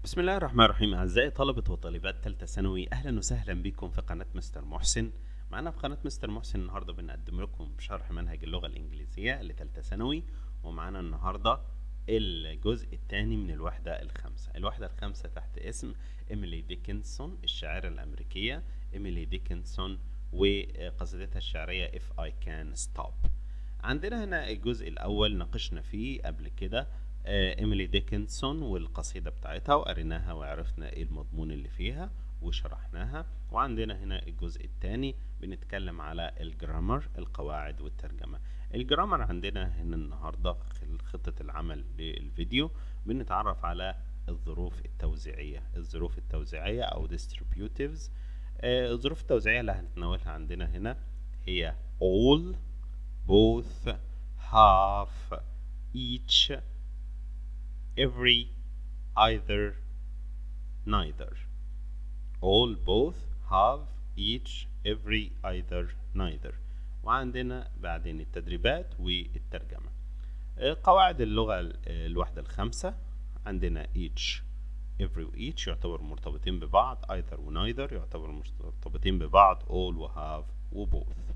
بسم الله الرحمن الرحيم أعزائي طلبة وطالبات تالتة ثانوي أهلا وسهلا بكم في قناة مستر محسن معنا في قناة مستر محسن النهاردة بنقدم لكم شرح منهج اللغة الإنجليزية لتالتة ثانوي ومعانا النهاردة الجزء الثاني من الوحدة الخامسة الوحدة الخامسة تحت اسم إيميلي ديكنسون الشاعرة الأمريكية إيميلي ديكنسون وقصيدتها الشعرية If I Can Stop عندنا هنا الجزء الأول ناقشنا فيه قبل كده آه، إيميلي ديكنسون والقصيدة بتاعتها وقريناها وعرفنا إيه المضمون اللي فيها وشرحناها وعندنا هنا الجزء الثاني بنتكلم على الجرامر القواعد والترجمة الجرامر عندنا هنا النهاردة خل- خطة العمل للفيديو بنتعرف على الظروف التوزيعية الظروف التوزيعية أو distributives آه، الظروف التوزيعية اللي هنتناولها عندنا هنا هي all both half each every either neither all both have each every either neither وعندنا بعدين التدريبات والترجمة آه، قواعد اللغة ال- آه، الوحدة الخامسة عندنا each every و each يعتبر مرتبطين ببعض either و neither يعتبر مرتبطين ببعض all و have و both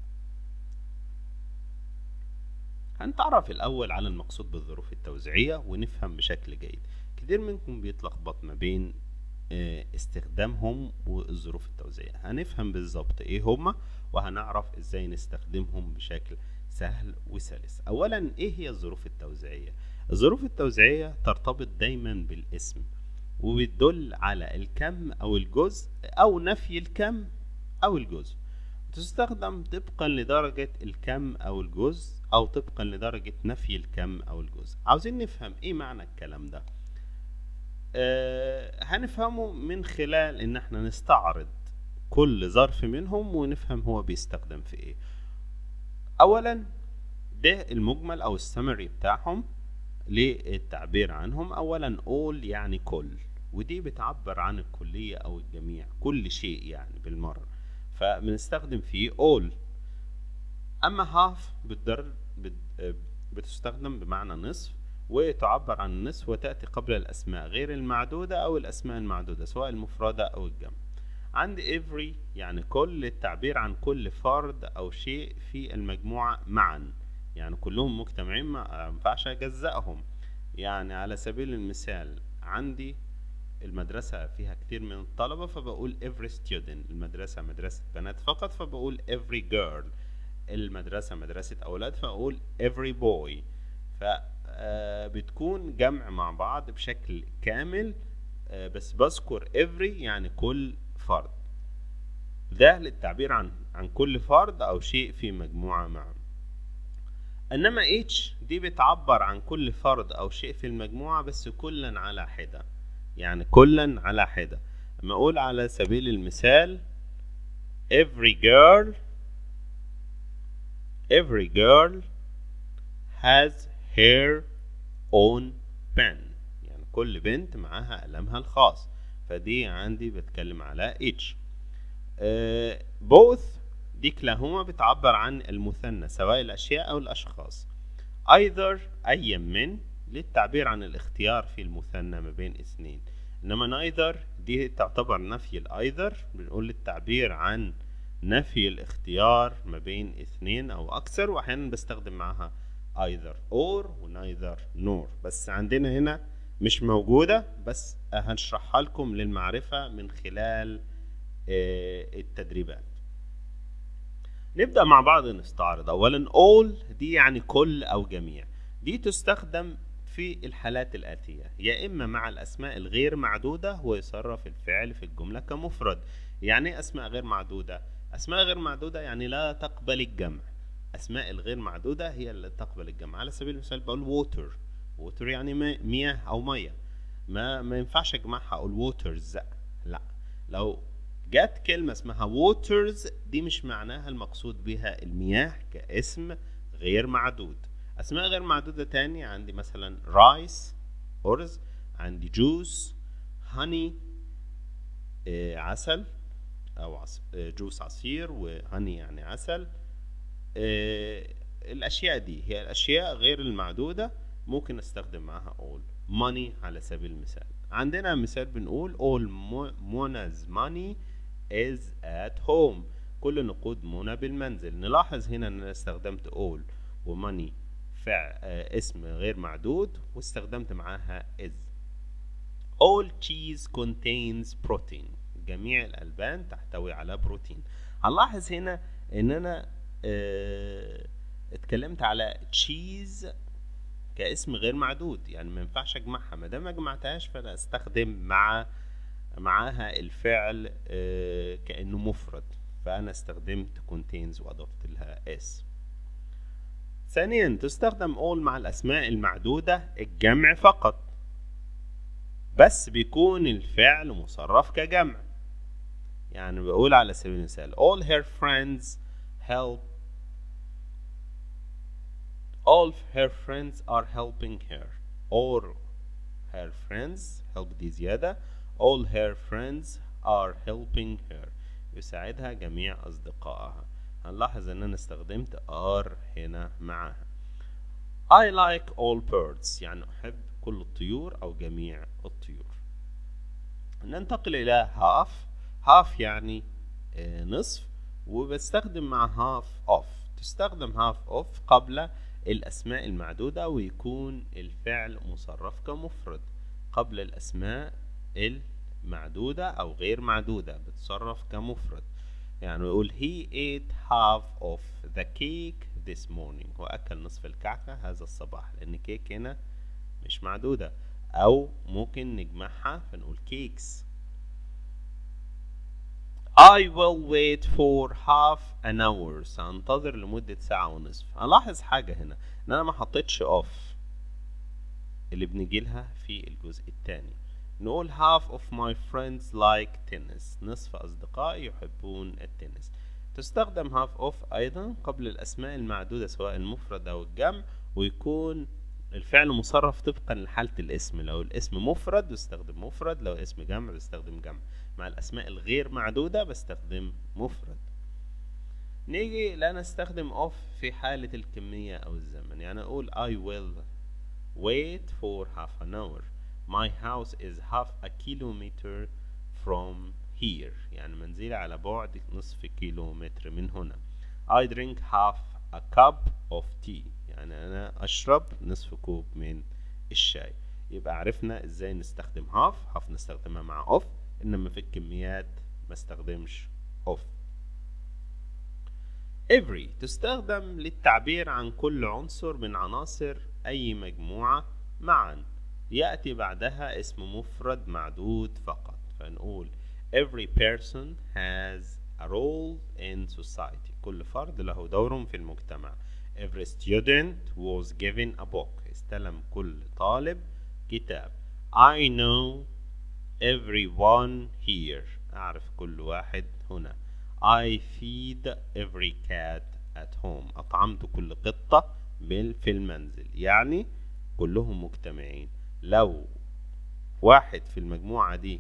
هنتعرف الأول على المقصود بالظروف التوزيعية ونفهم بشكل جيد كتير منكم بيتلخبط ما بين آه، استخدامهم والظروف التوزيعية هنفهم بالظبط ايه هما وهنعرف ازاي نستخدمهم بشكل سهل وسلس اولا ايه هي الظروف التوزيعية الظروف التوزيعية ترتبط دايما بالاسم وبتدل على الكم او الجزء او نفي الكم او الجزء تستخدم طبقا لدرجة الكم أو الجزء أو طبقا لدرجة نفي الكم أو الجزء عاوزين نفهم إيه معنى الكلام ده آه هنفهمه من خلال إن احنا نستعرض كل ظرف منهم ونفهم هو بيستخدم في إيه أولا ده المجمل أو السمري بتاعهم للتعبير عنهم أولا all يعني كل ودي بتعبر عن الكلية أو الجميع كل شيء يعني بالمرة فبنستخدم فيه all أما half بتدر بت- آه، بتستخدم بمعنى نصف وتعبر عن النصف وتأتي قبل الأسماء غير المعدودة أو الأسماء المعدودة سواء المفردة أو الجمع عندي every يعني كل التعبير عن كل فرد أو شيء في المجموعة معا يعني كلهم مجتمعين ما ينفعش أجزأهم يعني على سبيل المثال عندي المدرسة فيها كتير من الطلبة فبقول every student المدرسة مدرسة بنات فقط فبقول every girl المدرسة مدرسة أولاد فأقول every boy فبتكون جمع مع بعض بشكل كامل آه، بس بذكر every يعني كل فرد ده للتعبير عن عن كل فرد أو شيء في مجموعة معا انما each دي بتعبر عن كل فرد او شيء في المجموعة بس كلا على حدة يعني كلا على حدة اما اقول على سبيل المثال every girl every girl has her own pen يعني كل بنت معاها قلمها الخاص فدي عندي بتكلم على each آه، both دي كلاهما بتعبر عن المثنى سواء الأشياء أو الأشخاص either أي من للتعبير عن الاختيار في المثنى ما بين اثنين إنما neither دي تعتبر نفي الأيذر بنقول للتعبير عن نفي الاختيار ما بين اثنين أو أكثر وأحيانا بستخدم معاها either or و neither nor بس عندنا هنا مش موجودة بس هنشرحها لكم للمعرفة من خلال آه، التدريبات نبدأ مع بعض نستعرض أولا all دي يعني كل أو جميع دي تستخدم في الحالات الآتية يا إما مع الأسماء الغير معدودة ويصرف الفعل في الجملة كمفرد يعني إيه أسماء غير معدودة أسماء غير معدودة يعني لا تقبل الجمع أسماء الغير معدودة هي اللي تقبل الجمع على سبيل المثال بقول water water يعني مي- مياه أو مية ما ما ينفعش أجمعها أقول waters لا لو جت كلمة اسمها waters دي مش معناها المقصود بها المياه كاسم غير معدود أسماء غير معدودة تاني عندي مثلا رايس أرز عندي جوس هاني عسل أو عص... آه، جوس عصير وهاني يعني عسل آه، الأشياء دي هي الأشياء غير المعدودة ممكن أستخدم معاها all money على سبيل المثال عندنا مثال بنقول all Mona's money is at home كل نقود منى بالمنزل نلاحظ هنا ان انا استخدمت all وماني فعل آه اسم غير معدود واستخدمت معاها is all cheese contains protein جميع الألبان تحتوي على بروتين هنلاحظ هنا ان انا اه اتكلمت على تشيز كاسم غير معدود يعني ما ينفعش اجمعها ما دام ما جمعتهاش فانا استخدم مع معاها الفعل اه كانه مفرد فانا استخدمت contains واضفت لها s ثانيا تستخدم all مع الاسماء المعدوده الجمع فقط بس بيكون الفعل مصرف كجمع يعني بقول على سبيل المثال all her friends help all her friends are helping her or her friends help دي زيادة all her friends are helping her يساعدها جميع أصدقائها هنلاحظ إن أنا استخدمت are هنا معاها I like all birds يعني أحب كل الطيور أو جميع الطيور ننتقل إلى half half يعني آه نصف وبستخدم مع half of تستخدم half of قبل الأسماء المعدودة ويكون الفعل مصرف كمفرد قبل الأسماء المعدودة أو غير معدودة بتصرف كمفرد يعني نقول he ate half of the cake this morning هو أكل نصف الكعكة هذا الصباح لأن كيك هنا مش معدودة أو ممكن نجمعها فنقول cakes I will wait for half an hour سأنتظر لمدة ساعة ونصف ألاحظ حاجة هنا إن أنا ما حطيتش off اللي بنجيلها في الجزء الثاني نقول half of my friends like tennis نصف أصدقائي يحبون التنس تستخدم half of أيضا قبل الأسماء المعدودة سواء المفرد أو الجمع ويكون الفعل مصرف طبقا لحالة الاسم لو الاسم مفرد بستخدم مفرد لو اسم جمع بستخدم جمع مع الأسماء الغير معدودة بستخدم مفرد نيجي لا نستخدم off في حالة الكمية أو الزمن يعني أقول I will wait for half an hour my house is half a kilometer from here يعني منزلي على بعد نصف كيلومتر من هنا I drink half a cup of tea يعني أنا أشرب نصف كوب من الشاي يبقى عرفنا ازاي نستخدم half half نستخدمها مع off انما في الكميات ما استخدمش off every تستخدم للتعبير عن كل عنصر من عناصر اي مجموعة معا يأتي بعدها اسم مفرد معدود فقط فنقول every person has a role in society كل فرد له دور في المجتمع every student was given a book استلم كل طالب كتاب I know everyone here أعرف كل واحد هنا I feed every cat at home أطعمت كل قطة في المنزل يعني كلهم مجتمعين لو واحد في المجموعة دي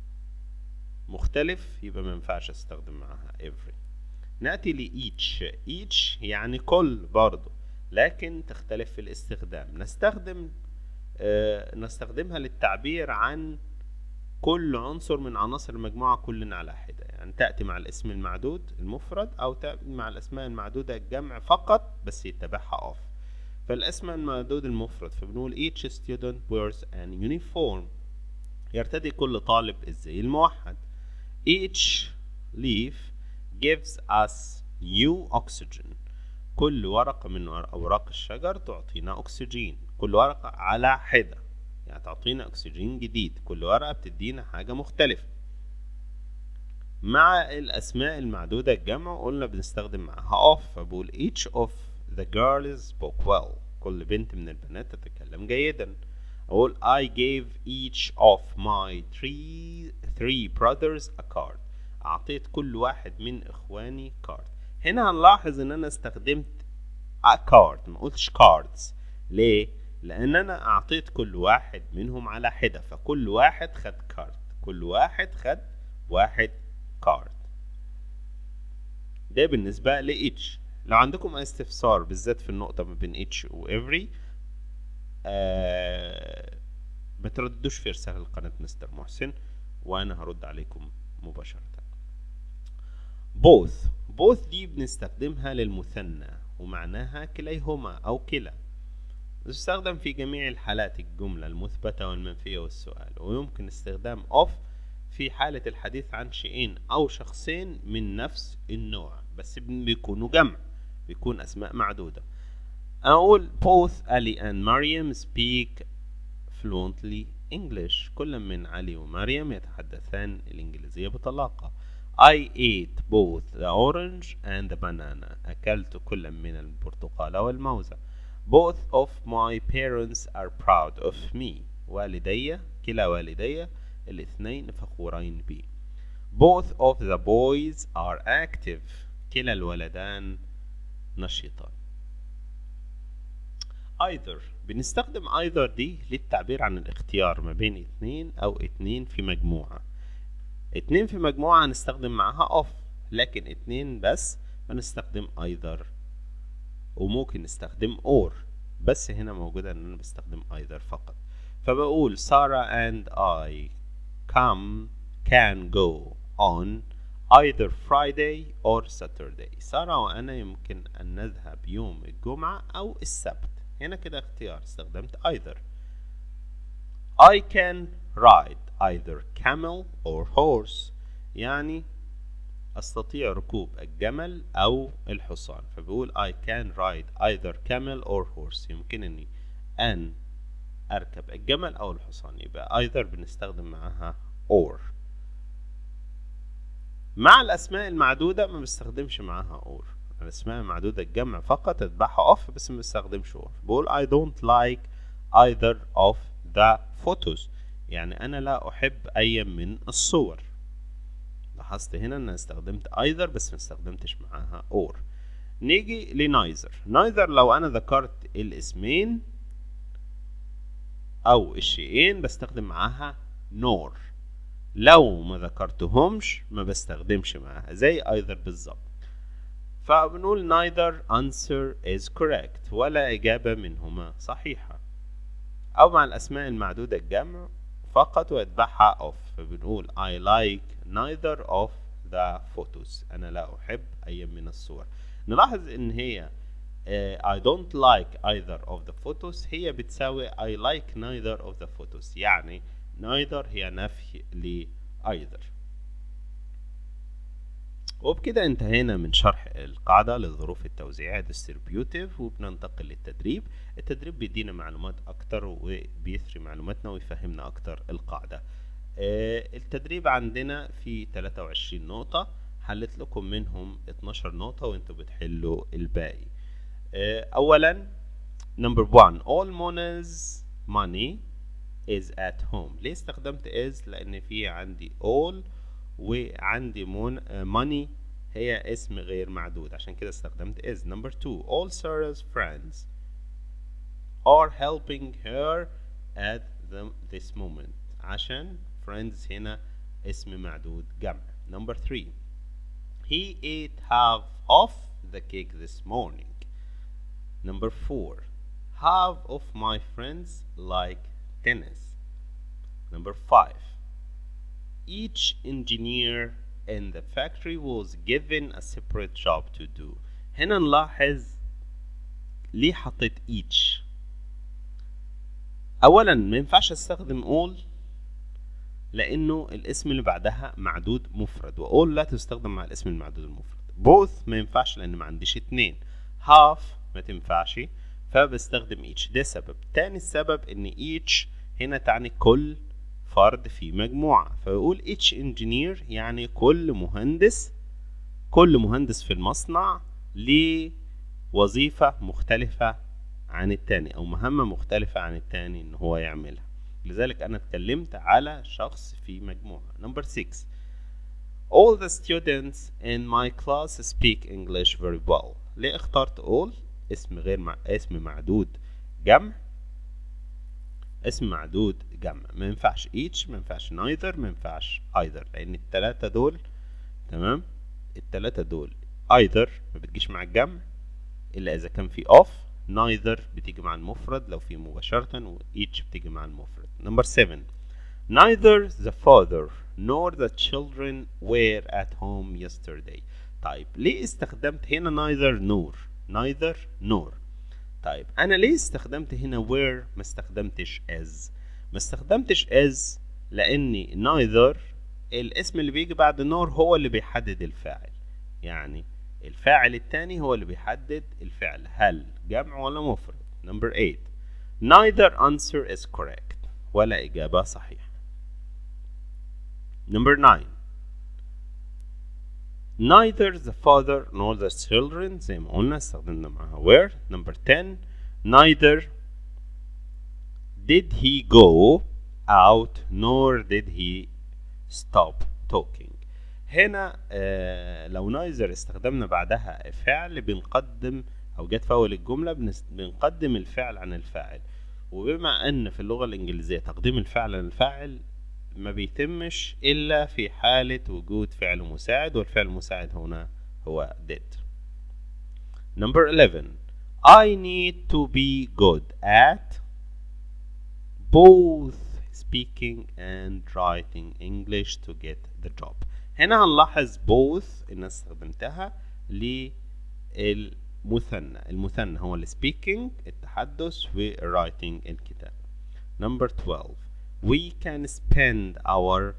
مختلف يبقى ما ينفعش استخدم معاها every نأتي ل each each يعني كل برضه لكن تختلف في الاستخدام نستخدم آه نستخدمها للتعبير عن كل عنصر من عناصر المجموعة كل على حدة يعني تأتي مع الاسم المعدود المفرد أو تأتي مع الأسماء المعدودة الجمع فقط بس يتبعها off فالاسم المعدود المفرد فبنقول each student wears an uniform يرتدي كل طالب الزي الموحد each leaf gives us new oxygen كل ورقة من أوراق الشجر تعطينا أكسجين كل ورقة على حدة يعني تعطينا أكسجين جديد كل ورقة بتدينا حاجة مختلفة مع الأسماء المعدودة الجمع قلنا بنستخدم معاها off فبقول each of the girls spoke well كل بنت من البنات تتكلم جيدا أقول I gave each of my three three brothers a card أعطيت كل واحد من إخواني كارد هنا هنلاحظ إن أنا استخدمت a card ما قلتش cards ليه؟ لأن أنا أعطيت كل واحد منهم على حدة فكل واحد خد كارد كل واحد خد واحد كارد ده بالنسبة ل each لو عندكم أي استفسار بالذات في النقطة ما بين each و every آه ما تردوش في رسالة لقناة مستر محسن وأنا هرد عليكم مباشرة both both دي بنستخدمها للمثنى ومعناها كليهما أو كلا تستخدم في جميع الحالات الجملة المثبتة والمنفية والسؤال ويمكن استخدام of في حالة الحديث عن شيئين أو شخصين من نفس النوع بس بيكونوا جمع بيكون أسماء معدودة أقول both Ali and Mariam speak fluently English كل من علي ومريم يتحدثان الإنجليزية بطلاقة I ate both the orange and the banana أكلت كل من البرتقالة والموزة Both of my parents are proud of me والدي كلا والدي الاثنين فخورين بي Both of the boys are active كلا الولدان نشيطان either بنستخدم either دي للتعبير عن الاختيار ما بين اتنين أو اتنين في مجموعة اتنين في مجموعة هنستخدم معاها off لكن اتنين بس بنستخدم either وممكن نستخدم or بس هنا موجودة ان انا بستخدم either فقط فبقول Sarah and I come can go on either Friday or Saturday سارة وأنا يمكن أن نذهب يوم الجمعة أو السبت هنا كده اختيار استخدمت either I can ride either camel or horse يعني أستطيع ركوب الجمل أو الحصان فبقول I can ride either camel or horse يمكنني أن أركب الجمل أو الحصان يبقى either بنستخدم معاها or مع الأسماء المعدودة ما بستخدمش معاها or الأسماء المعدودة الجمع فقط اتبعها off بس ما بستخدمش or بقول I don't like either of the photos يعني أنا لا أحب أي من الصور لاحظت هنا ان انا استخدمت either بس ما استخدمتش معاها or نيجي لنايذر نايذر لو انا ذكرت الاسمين او الشيئين بستخدم معاها nor لو ما ذكرتهمش ما بستخدمش معاها زي either بالظبط فبنقول neither answer is correct ولا إجابة منهما صحيحة أو مع الأسماء المعدودة الجمع فقط ويتبعها off فبنقول I like neither of the photos أنا لا أحب أي من الصور نلاحظ إن هي uh, I don't like either of the photos هي بتساوي I like neither of the photos يعني neither هي نفي ل either وبكده انتهينا من شرح القاعدة لظروف التوزيع distributive وبننتقل للتدريب التدريب بيدينا معلومات أكتر وبيثري معلوماتنا ويفهمنا أكتر القاعدة التدريب عندنا في 23 نقطة حلت لكم منهم 12 نقطة وانتوا بتحلوا الباقي أولا number one all Mona's money is at home ليه استخدمت is لأن في عندي all وعندي مون money هي اسم غير معدود عشان كده استخدمت is number two all Sarah's friends are helping her at the, this moment عشان friends هنا اسم معدود جمع number three he ate half of the cake this morning number four half of my friends like tennis number five each engineer in the factory was given a separate job to do هنا نلاحظ ليه حطيت each اولا ما ينفعش استخدم all لانه الاسم اللي بعدها معدود مفرد وall لا تستخدم مع الاسم المعدود المفرد both ما ينفعش لان ما عنديش اتنين half ما تنفعش فبستخدم each ده سبب تاني السبب ان each هنا تعني كل فرد في مجموعة فيقول each engineer يعني كل مهندس كل مهندس في المصنع ليه وظيفة مختلفة عن التاني أو مهمة مختلفة عن التاني إن هو يعملها لذلك أنا اتكلمت على شخص في مجموعة number 6 all the students in my class speak English very well ليه اخترت all اسم غير مع... اسم معدود جمع اسم معدود جمع ما ينفعش each ما ينفعش neither ما ينفعش either لان التلاتة دول تمام التلاتة دول either ما بتجيش مع الجمع الا اذا كان في off neither بتيجي مع المفرد لو في مباشرة و each بتيجي مع المفرد number 7 neither the father nor the children were at home yesterday طيب ليه استخدمت هنا neither nor neither nor طيب انا ليه استخدمت هنا where ما استخدمتش as ما استخدمتش as لاني neither الاسم اللي بيجي بعد nor هو اللي بيحدد الفاعل يعني الفاعل التاني هو اللي بيحدد الفعل هل جمع ولا مفرد number 8 neither answer is correct ولا إجابة صحيحة number 9 neither the father nor the children زي ما قلنا استخدمنا معاها where number 10 neither did he go out nor did he stop talking هنا آه لو نايزر استخدمنا بعدها فعل بنقدم او جت في اول الجمله بنس- بنقدم الفعل عن الفاعل وبما ان في اللغه الانجليزيه تقديم الفعل عن الفاعل ما بيتمش الا في حاله وجود فعل مساعد والفعل المساعد هنا هو did number 11 I need to be good at both speaking and writing English to get the job هنا هنلاحظ both ان استخدمتها للمثنى المثنى هو ال speaking التحدث و writing الكتاب number 12 we can spend our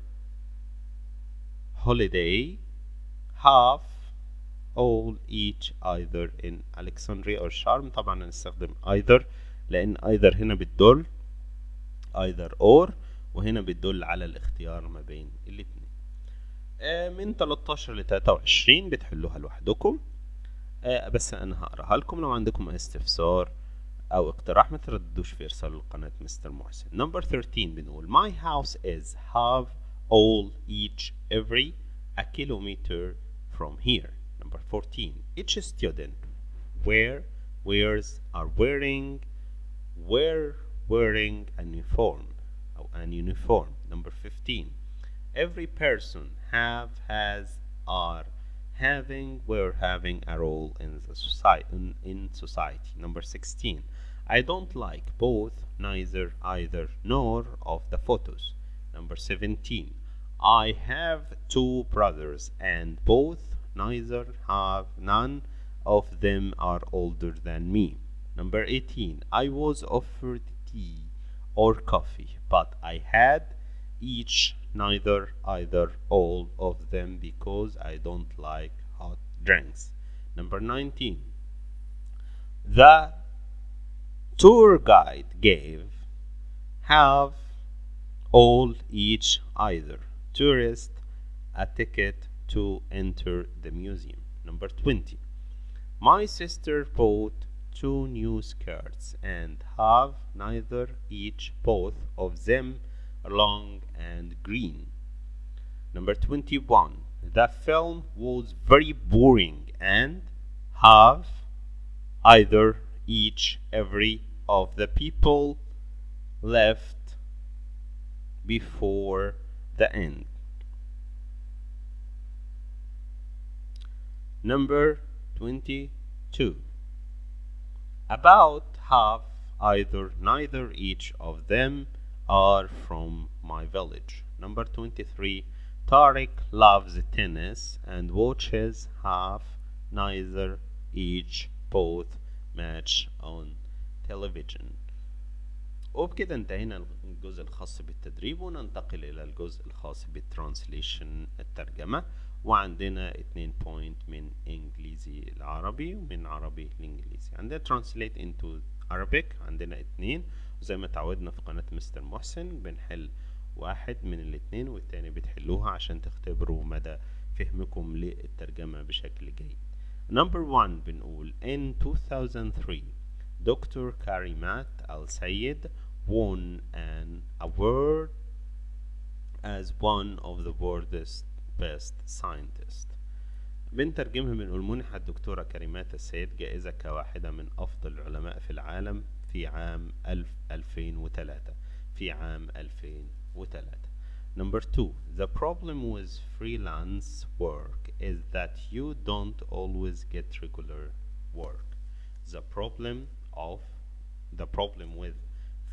holiday half all each either in Alexandria or Sharm طبعا هنستخدم either لأن either هنا بتدل either or وهنا بتدل على الاختيار ما بين الاتنين آه، من 13 ل 23 بتحلوها لوحدكم آه، بس انا هقراها لكم لو عندكم اي استفسار او اقتراح ما تردوش في ارسال لقناة مستر محسن number 13 بنقول my house is half all each every a kilometer from here number 14 each student wear wears are wearing wear wearing an uniform أو an uniform number 15 every person have has are having were having a role in the society in, in society number 16 i don't like both neither either nor of the photos number 17 i have two brothers and both neither have none of them are older than me number 18 i was offered tea or coffee but i had each neither either all of them because I don't like hot drinks. Number 19. The tour guide gave have all each either tourist a ticket to enter the museum. Number 20. My sister bought two new skirts and have neither each both of them long and green. Number 21. The film was very boring and have either each every of the people left before the end. Number 22. About half, either neither each of them are from my village. Number 23. Tariq loves tennis and watches half, neither each, both match on television. وبكده انتهينا الجزء الخاص بالتدريب وننتقل إلى الجزء الخاص بالترانسليشن الترجمة وعندنا اتنين بوينت من انجليزي العربي ومن عربي الانجليزي عندنا translate into Arabic عندنا اتنين وزي ما تعودنا في قناة مستر محسن بنحل واحد من الاتنين والتاني بتحلوها عشان تختبروا مدى فهمكم للترجمة بشكل جيد Number one بنقول In 2003 Dr. Karimat Al-Sayed won an award as one of the world's best scientists بنترجمها بنقول منح الدكتورة كريمات السيد جائزة كواحدة من أفضل العلماء في العالم في عام 2003 في عام 2003 Number two, the problem with freelance work is that you don't always get regular work. The problem of the problem with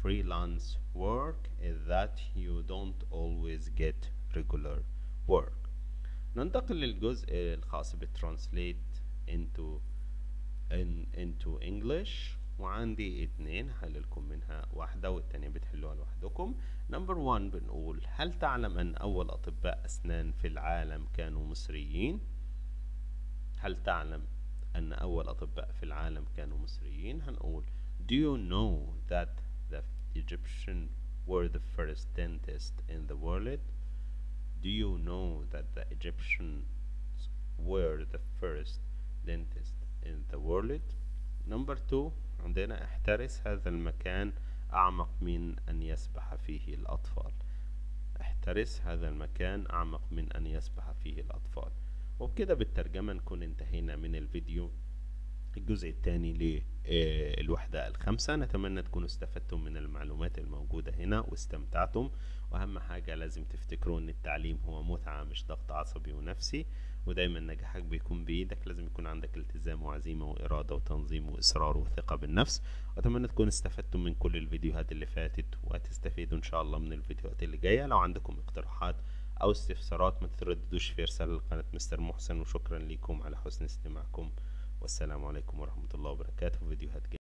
freelance work is that you don't always get regular work ننتقل للجزء الخاص بالترانسليت into in, into English وعندي اتنين هحللكم منها واحدة والتانية بتحلوها لوحدكم نمبر 1 بنقول هل تعلم أن أول أطباء أسنان في العالم كانوا مصريين؟ هل تعلم أن أول أطباء في العالم كانوا مصريين؟ هنقول Do you know that the Egyptian were the first dentist in the world? Do you know that the Egyptians were the first dentist in the world? Number two عندنا احترس هذا المكان أعمق من أن يسبح فيه الأطفال احترس هذا المكان أعمق من أن يسبح فيه الأطفال وبكده بالترجمة نكون انتهينا من الفيديو الجزء الثاني للوحدة الخامسة نتمنى تكونوا استفدتم من المعلومات الموجودة هنا واستمتعتم وأهم حاجة لازم تفتكروا إن التعليم هو متعة مش ضغط عصبي ونفسي ودايما نجاحك بيكون بإيدك لازم يكون عندك التزام وعزيمة وإرادة وتنظيم وإصرار وثقة بالنفس وأتمنى تكونوا استفدتم من كل الفيديوهات اللي فاتت وهتستفيدوا إن شاء الله من الفيديوهات اللي جاية لو عندكم اقتراحات أو استفسارات ما تترددوش في إرسال لقناة مستر محسن وشكرا لكم على حسن استماعكم والسلام عليكم ورحمة الله وبركاته فيديوهات جاية